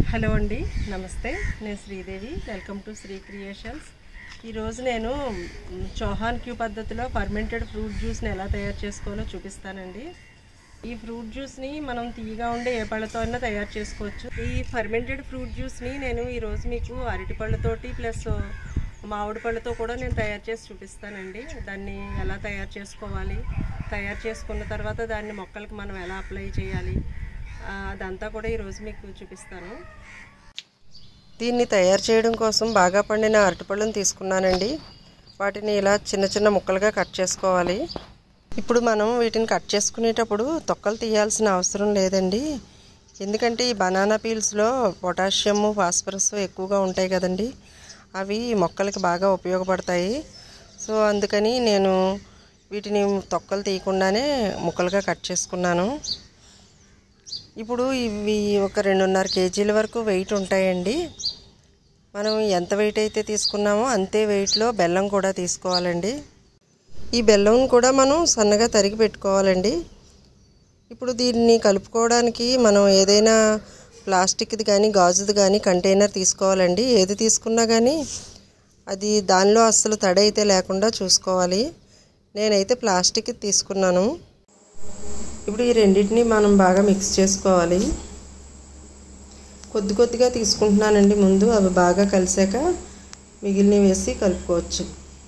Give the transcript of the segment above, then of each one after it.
hello అండి నమస్తే నేను Sridevi welcome to Sri creations ఈరోజు నేను మ్, చౌహాన్ క్యూ పద్ధతిలో ఫర్మెంటెడ్ ఫ్రూట్ జ్యూస్ని ఎలా తయారు చేసుకోవాలో చూపిస్తానండి ఈ ఫ్రూట్ జ్యూస్ని మనం తీయగా ఉండే ఏ పళ్ళతో అయినా తయారు చేసుకోవచ్చు ఈ ఫర్మెంటెడ్ ఫ్రూట్ జ్యూస్ని నేను ఈరోజు మీకు అరటి పళ్ళతోటి ప్లస్ మామిడి పళ్ళతో కూడా నేను తయారు చేసి చూపిస్తానండి దాన్ని ఎలా తయారు చేసుకోవాలి తయారు చేసుకున్న తర్వాత దాన్ని మొక్కలకి మనం ఎలా అప్లై చేయాలి ఆ, అదంతా కూడా ఈరోజు మీకు చూపిస్తాను దీన్ని తయారు చేయడం కోసం బాగా పండిన అరటిపళ్ళను తీసుకున్నానండి వాటిని ఇలా చిన్న చిన్న ముక్కలుగా కట్ చేసుకోవాలి ఇప్పుడు మనం వీటిని కట్ చేసుకునేటప్పుడు తొక్కలు తీయాల్సిన అవసరం లేదండి ఎందుకంటే ఈ బనానా పీల్స్లో పొటాషియము ఫాస్ఫరస్ ఎక్కువగా ఉంటాయి కదండి అవి మొక్కలకి బాగా ఉపయోగపడతాయి సో అందుకని నేను వీటిని తొక్కలు తీయకుండానే ముక్కలుగా కట్ చేసుకున్నాను ఇప్పుడు ఇవి ఒక రెండున్నర కేజీల వరకు వెయిట్ ఉంటాయండి మనం ఎంత వెయిట్ అయితే తీసుకున్నామో అంతే వెయిట్లో బెల్లం కూడా తీసుకోవాలండి ఈ బెల్లం కూడా మనం సన్నగా తరిగి పెట్టుకోవాలండి ఇప్పుడు దీన్ని కలుపుకోవడానికి మనం ఏదైనా ప్లాస్టిక్ది కానీ గాజుది కానీ కంటైనర్ తీసుకోవాలండి ఏది తీసుకున్నా కానీ అది దానిలో అస్సలు తడి అయితే లేకుండా చూసుకోవాలి నేనైతే ప్లాస్టిక్ తీసుకున్నాను ఇప్పుడు ఈ రెండింటిని మనం బాగా మిక్స్ చేసుకోవాలి కొద్ది కొద్దిగా తీసుకుంటున్నానండి ముందు అవి బాగా కలిసాక మిగిలినవి వేసి కలుపుకోవచ్చు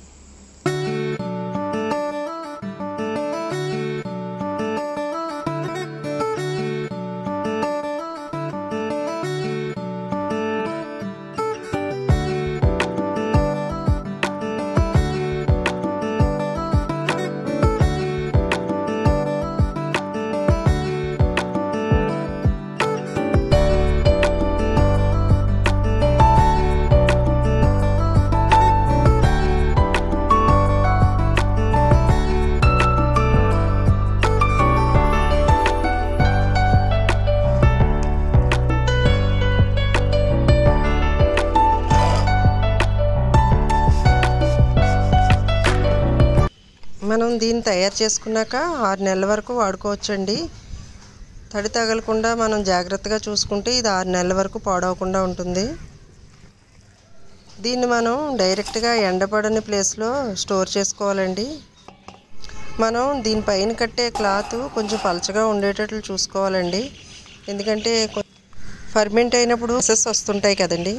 మనం దీన్ని తయారు చేసుకున్నాక ఆరు నెలల వరకు వాడుకోవచ్చండి తడి తగలకుండా మనం జాగ్రత్తగా చూసుకుంటే ఇది ఆరు నెలల వరకు పాడవకుండా ఉంటుంది దీన్ని మనం డైరెక్ట్గా ఎండపడని ప్లేస్లో స్టోర్ చేసుకోవాలండి మనం దీనిపైన కట్టే క్లాత్ కొంచెం పలచగా ఉండేటట్లు చూసుకోవాలండి ఎందుకంటే ఫర్మెంట్ అయినప్పుడు సెస్ వస్తుంటాయి కదండి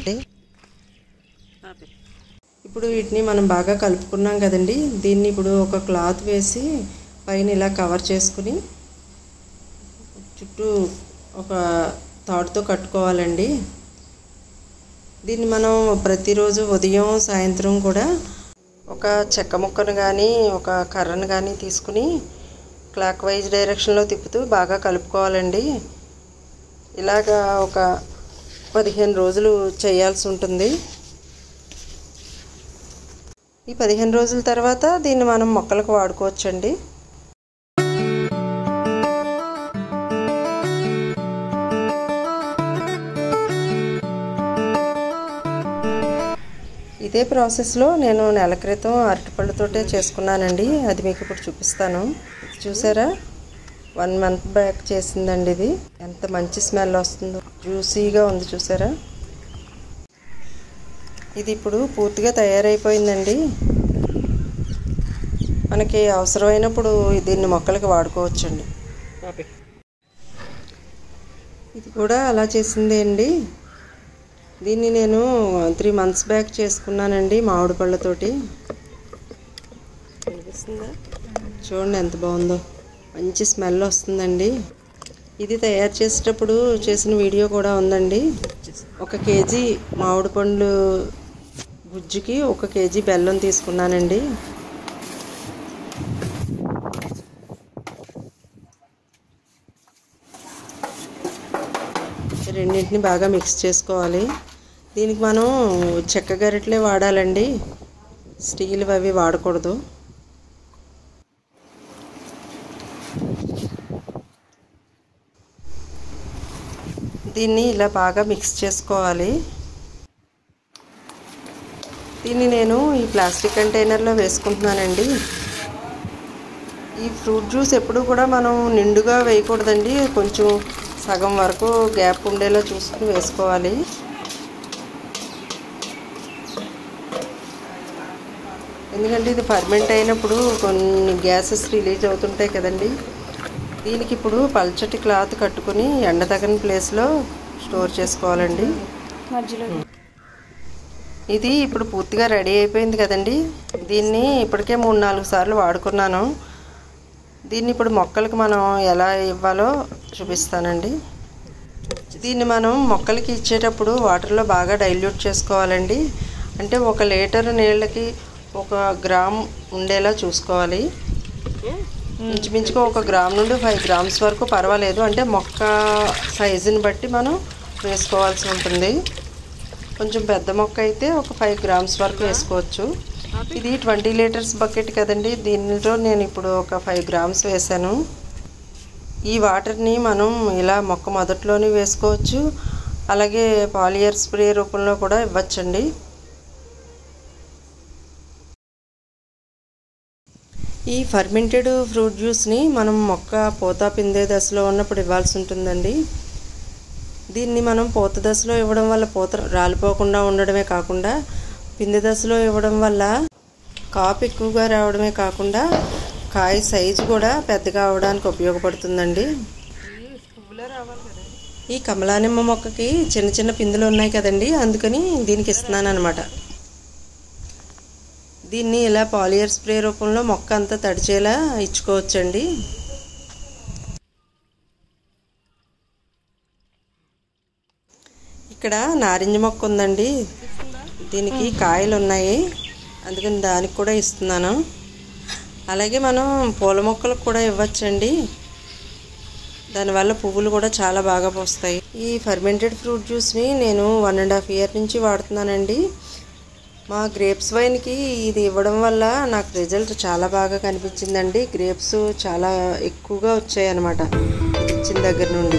ఇప్పుడు వీటిని మనం బాగా కలుపుకున్నాం కదండి దీన్ని ఇప్పుడు ఒక క్లాత్ వేసి పైన ఇలా కవర్ చేసుకుని చుట్టూ ఒక తాడుతో కట్టుకోవాలండి దీన్ని మనం ప్రతిరోజు ఉదయం సాయంత్రం కూడా ఒక చెక్క ముక్కను కానీ ఒక కర్రను కానీ తీసుకుని క్లాక్ వైజ్ డైరెక్షన్లో తిప్పుతూ బాగా కలుపుకోవాలండి ఇలాగా ఒక పదిహేను రోజులు చేయాల్సి ఉంటుంది ఈ పదిహేను రోజుల తర్వాత దీన్ని మనం మొక్కలకు వాడుకోవచ్చండి ఇదే ప్రాసెస్లో నేను నెల క్రితం అరటిపళ్ళతోటే చేసుకున్నానండి అది మీకు ఇప్పుడు చూపిస్తాను చూసారా వన్ మంత్ బ్యాక్ చేసిందండి ఇది ఎంత మంచి స్మెల్ వస్తుందో జ్యూసీగా ఉంది చూసారా ఇది ఇప్పుడు పూర్తిగా తయారైపోయిందండి మనకి అవసరమైనప్పుడు దీన్ని మొక్కలకి వాడుకోవచ్చండి ఇది కూడా అలా చేసిందే అండి దీన్ని నేను త్రీ మంత్స్ బ్యాక్ చేసుకున్నానండి మామిడి పళ్ళతోటి కనిపిస్తుందా చూడండి ఎంత బాగుందో మంచి స్మెల్ వస్తుందండి ఇది తయారు చేసేటప్పుడు చేసిన వీడియో కూడా ఉందండి ఒక కేజీ మామిడి పండ్లు గుజ్జుకి ఒక కేజీ బెల్లం తీసుకున్నానండి రెండింటిని బాగా మిక్స్ చేసుకోవాలి దీనికి మనం చెక్క గరిటలే వాడాలండి స్టీల్ అవి వాడకూడదు దీన్ని ఇలా బాగా మిక్స్ చేసుకోవాలి దీన్ని నేను ఈ ప్లాస్టిక్ కంటైనర్లో వేసుకుంటున్నానండి ఈ ఫ్రూట్ జ్యూస్ ఎప్పుడు కూడా మనం నిండుగా వేయకూడదండి కొంచెం సగం వరకు గ్యాప్ ఉండేలా చూసుకుని వేసుకోవాలి ఎందుకంటే ఇది ఫర్మెంట్ అయినప్పుడు కొన్ని గ్యాసెస్ రిలీజ్ అవుతుంటాయి కదండి దీనికి ఇప్పుడు పల్చటి క్లాత్ కట్టుకుని ఎండ తగిన ప్లేస్లో స్టోర్ చేసుకోవాలండి మధ్యలో ఇది ఇప్పుడు పూర్తిగా రెడీ అయిపోయింది కదండి దీన్ని ఇప్పటికే మూడు నాలుగు సార్లు వాడుకున్నాను దీన్ని ఇప్పుడు మొక్కలకు మనం ఎలా ఇవ్వాలో చూపిస్తానండి దీన్ని మనం మొక్కలకి ఇచ్చేటప్పుడు వాటర్లో బాగా డైల్యూట్ చేసుకోవాలండి అంటే ఒక లీటర్ నీళ్ళకి ఒక గ్రామ్ ఉండేలా చూసుకోవాలి ఇంచుమించుగా ఒక గ్రామ్ నుండి ఫైవ్ గ్రామ్స్ వరకు పర్వాలేదు అంటే మొక్క సైజుని బట్టి మనం వేసుకోవాల్సి ఉంటుంది కొంచెం పెద్ద మొక్క అయితే ఒక ఫైవ్ గ్రామ్స్ వరకు వేసుకోవచ్చు ఇది ట్వంటీ లీటర్స్ బకెట్ కదండి దీనిలో నేను ఇప్పుడు ఒక ఫైవ్ గ్రామ్స్ వేసాను ఈ వాటర్ని మనం ఇలా మొక్క మొదట్లోనే వేసుకోవచ్చు అలాగే పాలియర్ స్ప్రే రూపంలో కూడా ఇవ్వచ్చండి ఈ ఫర్మెంటెడ్ ఫ్రూట్ జ్యూస్ని మనం మొక్క పూత పిందే దశలో ఉన్నప్పుడు ఇవ్వాల్సి ఉంటుందండి దీన్ని మనం పూత దశలో ఇవ్వడం వల్ల పూత రాలిపోకుండా ఉండడమే కాకుండా పిండి దశలో ఇవ్వడం వల్ల కాపు ఎక్కువగా రావడమే కాకుండా కాయ సైజు కూడా పెద్దగా అవడానికి ఉపయోగపడుతుందండి ఈ కమలానిమ్మ మొక్కకి చిన్న చిన్న పిందులు ఉన్నాయి కదండి అందుకని దీనికి ఇస్తున్నాను అనమాట దీన్ని ఇలా పాలియర్ స్ప్రే రూపంలో మొక్క అంతా తడిచేలా ఇచ్చుకోవచ్చండి ఇక్కడ నారింజ మొక్క ఉందండి దీనికి కాయలు ఉన్నాయి అందుకని దానికి కూడా ఇస్తున్నాను అలాగే మనం పూల మొక్కలకు కూడా ఇవ్వచ్చండి దానివల్ల పువ్వులు కూడా చాలా బాగా పోస్తాయి ఈ ఫర్మెంటెడ్ ఫ్రూట్ జ్యూస్ని నేను వన్ అండ్ హాఫ్ ఇయర్ నుంచి వాడుతున్నానండి మా గ్రేప్స్ వైన్కి ఇది ఇవ్వడం వల్ల నాకు రిజల్ట్ చాలా బాగా కనిపించిందండి గ్రేప్స్ చాలా ఎక్కువగా వచ్చాయి అన్నమాట ఇది ఇచ్చిన దగ్గర నుండి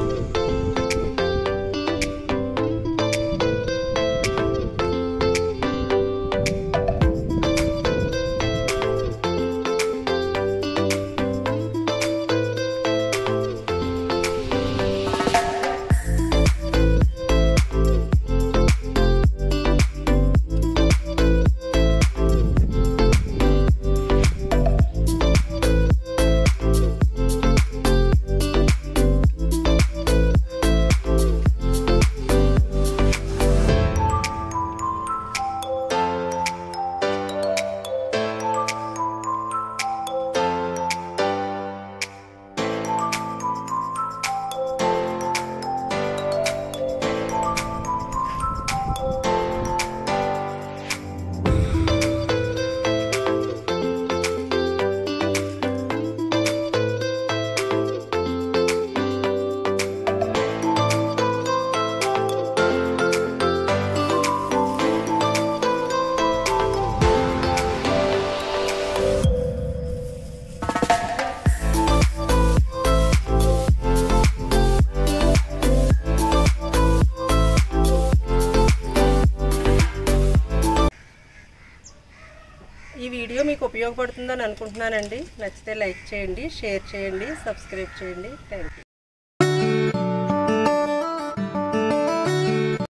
ఈ వీడియో మీకు ఉపయోగపడుతుందని అనుకుంటున్నానండి నచ్చితే లైక్ చేయండి షేర్ చేయండి సబ్స్క్రైబ్ చేయండి థ్యాంక్ యూ